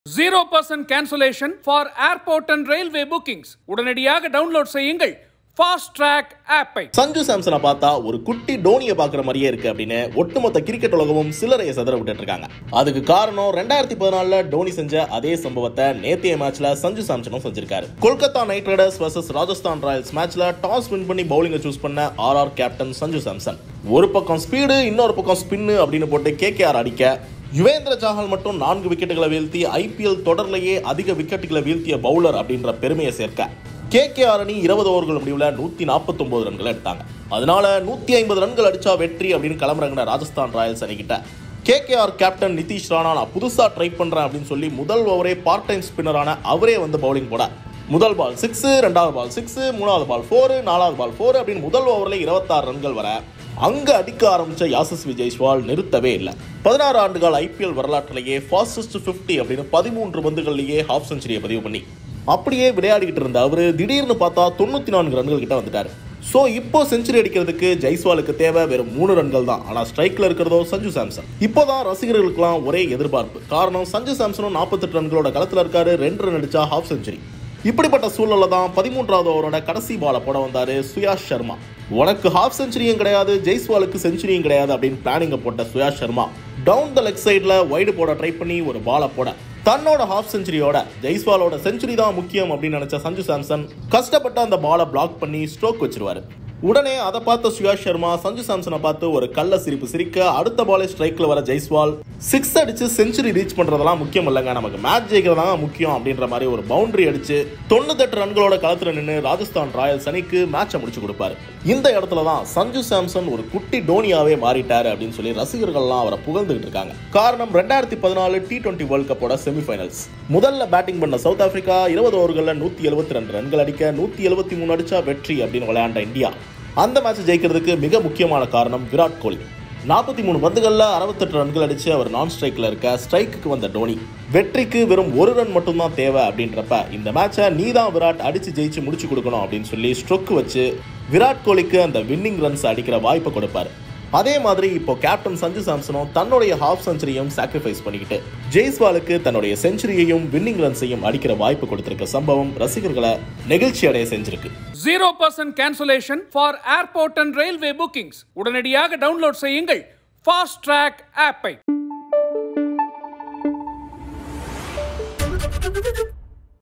zero percent cancellation for airport and railway bookings உடனடியாக download செய்யுங்கள் fast track ஆப்பை சஞ்சு சாம்சனை பார்த்தா ஒரு குட்டி டோனியை பார்க்குற மாதிரியே இருக்கு அப்படின்னு ஒட்டுமொத்த கிரிக்கெட் உலகமும் சில்லறையை சதற விட்டுட்டு இருக்காங்க அதுக்கு காரணம் ரெண்டாயிரத்தி பதினாலுல டோனி செஞ்ச அதே சம்பவத்தை நேத்திய மேட்ச்ல சஞ்சு சாம்சனும் செஞ்சிருக்காரு Kolkata knight riders versus Rajasthan royals மேட்ச்ல டாஸ் வின் பண்ணி பவுலிங்கை சூஸ் பண்ண ஆர்ஆர் கேப்டன் சஞ்சு சாம்சன் ஒரு பக்கம் ஸ்பீடு இன்னொரு பக்கம் ஸ்பின்னு அப்படின்னு போட்டு கேகேஆர் அடிக்க யுவேந்திர சாஹல் மட்டும் நான்கு விக்கெட்டுகளை வீழ்த்தி ஐபிஎல் தொடர்லேயே அதிக விக்கெட்டுகளை வீழ்த்திய பவுலர் அப்படின்ற பெருமையை சேர்க்க கேகேஆர் அணி இருபது ஓவர்கள் முடிவில் நூத்தி நாற்பத்தொன்பது ரன்கள் எடுத்தாங்க அதனால நூத்தி ஐம்பது ரன்கள் அடிச்சா வெற்றி அப்படின்னு கிளம்புறாங்க ராஜஸ்தான் ராயல்ஸ் அணிகிட்ட கேகேஆர் கேப்டன் நிதிஷ் ராணா நான் புதுசா ட்ரை பண்றேன் அப்படின்னு சொல்லி முதல் ஓவரே பார்ட் டைம் ஸ்பின்னரான அவரே வந்து பவுலிங் போட முதல் பால் சிக்ஸ் ரெண்டாவது பால் சிக்ஸ் மூணாவது பால் ஃபோர் நாலாவது பால் ஃபோர் அப்படின்னு முதல் ஓவர்ல இருபத்தாறு ரன்கள் வர அங்க அடிக்க ஆரம்பிச்ச யாசஸ்வி ஜெய்ஸ்வால் நிறுத்தவே இல்லை பதினாறு ஆண்டுகால ஐபிஎல் வரலாற்றிலேயே ஃபாஸ்டஸ்ட் 50 அப்படின்னு பதிமூன்று பந்துகள்லயே ஹாஃப் செஞ்சுரியை பதிவு பண்ணி அப்படியே விளையாடிக்கிட்டு இருந்த அவரு திடீர்னு பார்த்தா தொண்ணூத்தி நான்கு ரன்கள் கிட்ட வந்துட்டாரு ஸோ இப்போ செஞ்சுரி அடிக்கிறதுக்கு ஜெய்ஸ்வாலுக்கு தேவை வெறும் மூணு ரன்கள் தான் ஆனால் ஸ்ட்ரைக்ல இருக்கிறதோ சஞ்சு சாம்சன் இப்போதான் ரசிகர்களுக்கெல்லாம் ஒரே எதிர்பார்ப்பு காரணம் சஞ்சு சாம்சனும் நாற்பத்தெட்டு ரன்களோட களத்தில் இருக்காரு ரெண்டு ரன் அடிச்சா ஹாஃப் செஞ்சுரி இப்படிப்பட்ட சூழல்ல தான் பதிமூன்றாவது ஓவரோட கடைசி பாலை போட வந்தாரு சுயாஷ் சர்மா உனக்கு ஹாஃப் செஞ்சுரியும் கிடையாது ஜெய்ஸ்வாலுக்கு செஞ்சுரியும் கிடையாது அப்படின்னு பிளானிங்க போட்ட Suyash Sharma down the leg சைடில் வைடு போட ட்ரை பண்ணி ஒரு பாலை போட தன்னோட ஹாஃப் செஞ்சுரியோட ஜெய்ஸ்வாலோட செஞ்சுரி தான் முக்கியம் அப்படின்னு நினைச்ச சஞ்சு சாம்சன் கஷ்டப்பட்டு அந்த பாலை பிளாக் பண்ணி ஸ்ட்ரோக் வச்சிருவாரு உடனே அதை பார்த்த சுயாஷ் சர்மா சஞ்சு சாம்சனை பார்த்து ஒரு கள்ள சிரிப்பு சிரிக்க அடுத்த பாலே ஸ்ட்ரைக்ல வர ஜெய்ஸ்வால் சிக்ஸ் அடிச்சு செஞ்சுரி ரீச் பண்றதெல்லாம் முக்கியம் இல்லைங்க நமக்கு மேட்ச் ஜெயிக்கிறதா முக்கியம் அப்படின்ற மாதிரி ஒரு பவுண்டரி அடிச்சு தொண்ணூத்தெட்டு ரன்களோட களத்துல நின்று ராஜஸ்தான் ராயல்ஸ் அணிக்கு மேட்சை முடிச்சு கொடுப்பாரு இந்த இடத்துல தான் சஞ்சு சாம்சன் ஒரு குட்டி டோனியாவே மாறிட்டாரு அப்படின்னு சொல்லி ரசிகர்கள்லாம் அவரை புகழ்ந்துகிட்டு இருக்காங்க காரணம் ரெண்டாயிரத்தி பதினாலு டி டுவெண்ட்டி வேர்ல்ட் கப்போட செமிஃபைனல்ஸ் முதல்ல பேட்டிங் பண்ண சவுத் ஆப்பிரிக்கா இருபது ஓவர்களில் நூத்தி எழுபத்தி ரெண்டு ரன்கள் அடிக்க நூத்தி எழுபத்தி மூணு அடிச்சா வெற்றி அப்படின்னு விளையாண்ட இந்தியா அந்த மேட்ச் ஜெயிக்கிறதுக்கு மிக முக்கியமான காரணம் விராட் கோலி நாற்பத்தி மூணு பந்துகளில் அறுபத்தெட்டு ரன்கள் அடிச்சு அவர் நான் ஸ்ட்ரைக்கில் இருக்க ஸ்ட்ரைக்குக்கு வந்த டோனி வெற்றிக்கு வெறும் ஒரு ரன் மட்டும்தான் தேவை அப்படின்றப்ப இந்த மேட்சை நீ தான் விராட் அடிச்சு ஜெயிச்சு முடிச்சு கொடுக்கணும் அப்படின்னு சொல்லி ஸ்ட்ரோக் வச்சு விராட் கோலிக்கு அந்த வின்னிங் ரன்ஸ் அடிக்கிற வாய்ப்பை கொடுப்பாரு அதே மாதிரி இப்போ கேப்டன் சஞ்சு சாம்சனும் தன்னுடைய ஹாஃப் செஞ்சுரியையும் சாக்ரிஃபைஸ் பண்ணிக்கிட்டு ஜெய்ஸ்வாலுக்கு தன்னுடைய செஞ்சுரியையும் வின்னிங் ரன்ஸையும் அடிக்கிற வாய்ப்பு கொடுத்திருக்க சம்பவம் ரசிகர்களை நெகிழ்ச்சி அடைய செஞ்சிருக்கு zero percent cancellation for airport and railway bookings உடனடியாக டவுன்லோட் செய்யுங்கள் ஃபாஸ்ட் ட்ராக் ஆப்பை